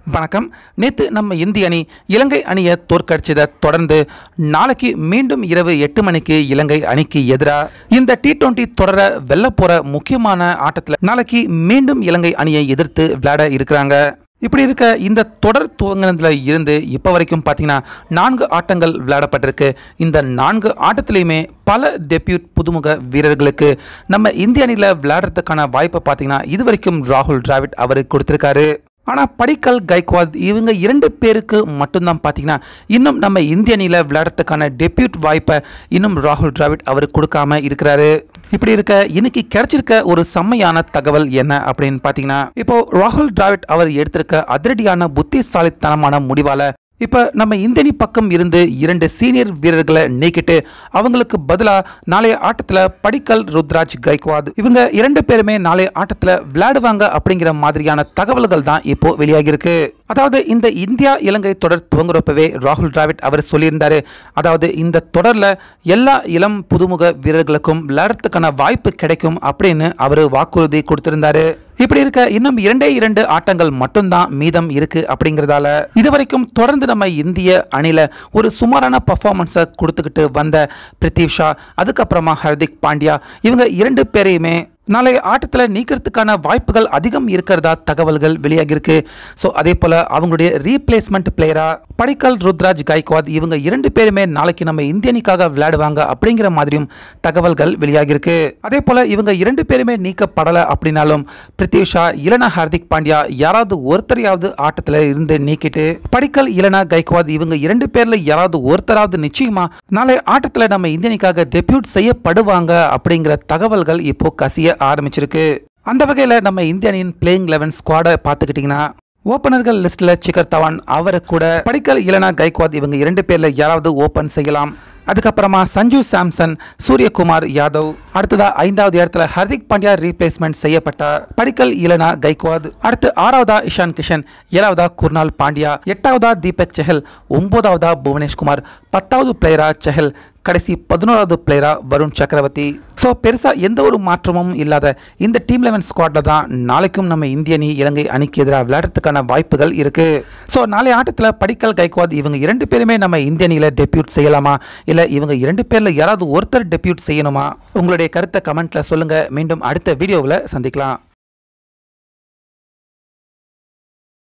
வணக்கம் நேற்று நம்ம இந்திய அணி இலங்கை அணியை தோற்கடிச்சதை தொடர்ந்து நாளைக்கு மீண்டும் இரவு எட்டு மணிக்கு இலங்கை அணிக்கு எதிராக இந்த டி டுவெண்ட்டி தொடர வெல்ல போற முக்கியமான ஆட்டத்தில் நாளைக்கு மீண்டும் இலங்கை அணியை எதிர்த்து விளையாட இருக்கிறாங்க இப்படி இருக்க இந்த தொடர் துவங்கினதுல இருந்து இப்போ வரைக்கும் பார்த்தீங்கன்னா நான்கு ஆட்டங்கள் விளையாடப்பட்டிருக்கு இந்த நான்கு ஆட்டத்திலையுமே பல டெபியூட் புதுமுக வீரர்களுக்கு நம்ம இந்திய அணியில் விளையாடுறதுக்கான வாய்ப்பை பார்த்தீங்கன்னா இது வரைக்கும் ராகுல் டிராவிட் அவருக்கு கொடுத்துருக்காரு ஆனால் படிக்கல் கைக்வாத் இவங்க இரண்டு பேருக்கு மட்டும்தான் பார்த்தீங்கன்னா இன்னும் நம்ம இந்திய அணியில் விளையாடுறதுக்கான டெபியூட் வாய்ப்பை இன்னும் ராகுல் டிராவிட் அவருக்கு கொடுக்காம இருக்கிறாரு இப்படி இருக்க இன்னைக்கு கிடைச்சிருக்க ஒரு செம்மையான தகவல் என்ன அப்படின்னு பார்த்தீங்கன்னா இப்போ ராகுல் டிராவிட் அவர் எடுத்திருக்க அதிரடியான புத்திசாலித்தனமான முடிவால இப்போ நம்ம இந்தியனி பக்கம் இருந்து இரண்டு சீனியர் வீரர்களை நீக்கிட்டு அவங்களுக்கு பதிலாக நாளைய ஆட்டத்தில் படிக்கல் ருத்ராஜ் கைக்வாத் இவங்க இரண்டு பேருமே நாளைய ஆட்டத்தில் விளையாடுவாங்க அப்படிங்கிற மாதிரியான தகவல்கள் தான் இப்போ வெளியாகியிருக்கு அதாவது இந்த இந்தியா இலங்கை தொடர் துவங்குறப்பவே ராகுல் டிராவிட் அவர் சொல்லியிருந்தாரு அதாவது இந்த தொடரில் எல்லா இளம் புதுமுக வீரர்களுக்கும் விளையாடுறதுக்கான வாய்ப்பு கிடைக்கும் அப்படின்னு அவர் வாக்குறுதி கொடுத்திருந்தாரு இப்படி இருக்க இன்னும் இரண்டே இரண்டு ஆட்டங்கள் மட்டும்தான் மீதம் இருக்கு அப்படிங்கிறதால இதுவரைக்கும் தொடர்ந்து நம்ம இந்திய அணில ஒரு சுமாரான பர்ஃபார்மன்ஸை கொடுத்துக்கிட்டு வந்த பிரித்திவ் ஷா அதுக்கப்புறமா ஹர்திக் பாண்டியா இவங்க இரண்டு பேரையுமே நாளைய ஆட்டத்தில் நீக்கிறதுக்கான வாய்ப்புகள் அதிகம் இருக்கிறதா தகவல்கள் வெளியாகியிருக்கு ஸோ அதே போல் அவங்களுடைய ரீப்ளேஸ்மெண்ட் பிளேயரா படிக்கல் ருத்ராஜ் கைக்வாத் இவங்க இரண்டு பேருமே நாளைக்கு நம்ம இந்திய அணிக்காக விளையாடுவாங்க அப்படிங்கிற மாதிரியும் தகவல்கள் வெளியாகியிருக்கு அதே போல் இவங்க இரண்டு பேருமே நீக்கப்படலை அப்படின்னாலும் பிரித்திவ் ஷா இளனா ஹார்திக் பாண்டியா யாராவது ஒருத்தரையாவது ஆட்டத்தில் இருந்து நீக்கிட்டு படிக்கல் இளனா கைக்வாத் இவங்க இரண்டு பேரில் யாராவது ஒருத்தராவது நிச்சயமா நாளை ஆட்டத்தில் நம்ம இந்திய அணிக்காக டெபியூட் செய்யப்படுவாங்க அப்படிங்கிற தகவல்கள் இப்போ கசிய ஆரம்பிச்சிருக்கு அந்த வகையில் நம்ம இந்திய அணியின் பிளேயிங் லெவன் ஸ்குவாடை பார்த்துக்கிட்டிங்கன்னா ஓப்பனர்கள் லிஸ்ட்டில் சிக்கர் தவான் அவரை கூட படிக்கல் இளனா கைக்வாத் இவங்க இரண்டு பேரில் யாராவது ஓப்பன் செய்யலாம் அதுக்கப்புறமா சஞ்சு சாம்சன் சூரியகுமார் யாதவ் அடுத்ததா ஐந்தாவது இடத்துல ஹர்திக் பாண்டியா ரீப்ளேஸ்மெண்ட் செய்யப்பட்ட படிக்கல் இலனா கைக்வாத் அடுத்து ஆறாவதா இஷான் கிஷன் ஏழாவதா குர்னால் பாண்டியா எட்டாவதா தீபக் செஹல் ஒன்பதாவதா புவனேஷ்குமார் பத்தாவது பிளேயரா செஹல் கடைசி பதினோராவது பிளேயரா வருண் சக்கரவர்த்தி ஸோ பெருசாக எந்த ஒரு மாற்றமும் இல்லாத இந்த டீம் லெவன் ஸ்குவாடில் தான் நாளைக்கும் நம்ம இந்திய அணி இலங்கை அணிக்கு எதிராக விளையாடுறதுக்கான வாய்ப்புகள் இருக்கு ஸோ நாளை ஆட்டத்தில் படிக்கல் கைக்வாத் இவங்க இரண்டு பேருமே நம்ம இந்திய அணியில் டெபியூட் செய்யலாமா இல்லை இவங்க இரண்டு பேரில் யாராவது ஒருத்தர் டெபியூட் செய்யணுமா உங்களுடைய கருத்தை கமெண்ட்ல சொல்லுங்க மீண்டும் அடுத்த வீடியோவில் சந்திக்கலாம்